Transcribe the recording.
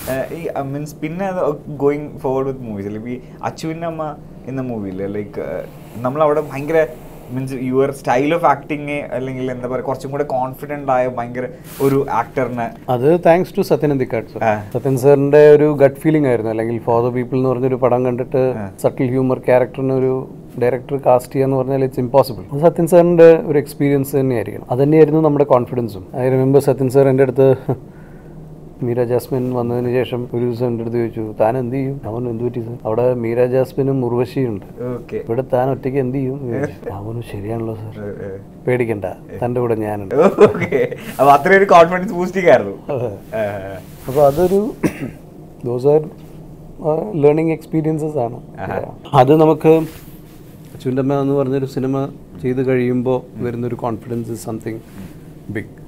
ഈ മീൻസ് പിന്നെ going forward വിത്ത് movies ഈ അച്ചുവിൻ്റെ അമ്മ എന്ന മൂവിയിൽ ലൈക്ക് നമ്മളവിടെ ഭയങ്കര means your style of acting അല്ലെങ്കിൽ എന്താ പറയുക കുറച്ചും കൂടെ കോൺഫിഡൻ്റ് ആയ ഭയങ്കര ഒരു ആക്ടറിനെ അത് thanks to Sathyan Anthikad sir ആ. സത്യൻ സാറിന്റെ ഒരു ഗട്ട് ഫീലിംഗ് ആയിരുന്നു അല്ലെങ്കിൽ ഫോർ ദ പീപ്പിൾ എന്ന് പറഞ്ഞൊരു പടം കണ്ടിട്ട് സട്ടിൽ ഹ്യൂമർ ക്യാരക്ടറിന് ഒരു ഡയറക്ടർ കാസ്റ്റ് ചെയ്യാന്ന് പറഞ്ഞാൽ ഇറ്റ്സ് ഇമ്പോസിബിൾ അത് സത്യൻ സാറിന്റെ ഒരു എക്സ്പീരിയൻസ് തന്നെയായിരിക്കണം അത് തന്നെയായിരുന്നു നമ്മുടെ കോൺഫിഡൻസും ഐ റിമെമ്പർ സത്യൻ സാർ എൻ്റെ അടുത്ത് മീര ജാസ്മിൻ വന്നതിന് ശേഷം ഒരു ദിവസം എൻ്റെ അടുത്ത് ചോദിച്ചു താൻ എന്ത് ചെയ്യും അവൻ എന്ത് പറ്റി സാർ അവിടെ മീര ജാസ്മിനും ഉർവശിയുണ്ട് ഓക്കെ ഇവിടെ താൻ ഒറ്റയ്ക്ക് എന്ത് ചെയ്യും എന്ന് ചോദിച്ചു. അവനും ശരിയാണല്ലോ സാർ പേടിക്കണ്ട തൻ്റെ കൂടെ ഞാനുണ്ട് ഓക്കെ അപ്പൊ അത്രയൊരു കോൺഫിഡൻസ് ബൂസ്റ്റിംഗ് ആയിരുന്നു അതെ. ആ, അപ്പോൾ അതൊരു ദോസ് ആർ ലേണിംഗ് എക്സ്പീരിയൻസസ് ആണ് അത് നമുക്ക് ചുണ്ടമ്മ എന്ന് പറഞ്ഞൊരു സിനിമ ചെയ്ത് കഴിയുമ്പോൾ വരുന്നൊരു കോൺഫിഡൻസ് ഇസ് സംതിങ് ബിഗ്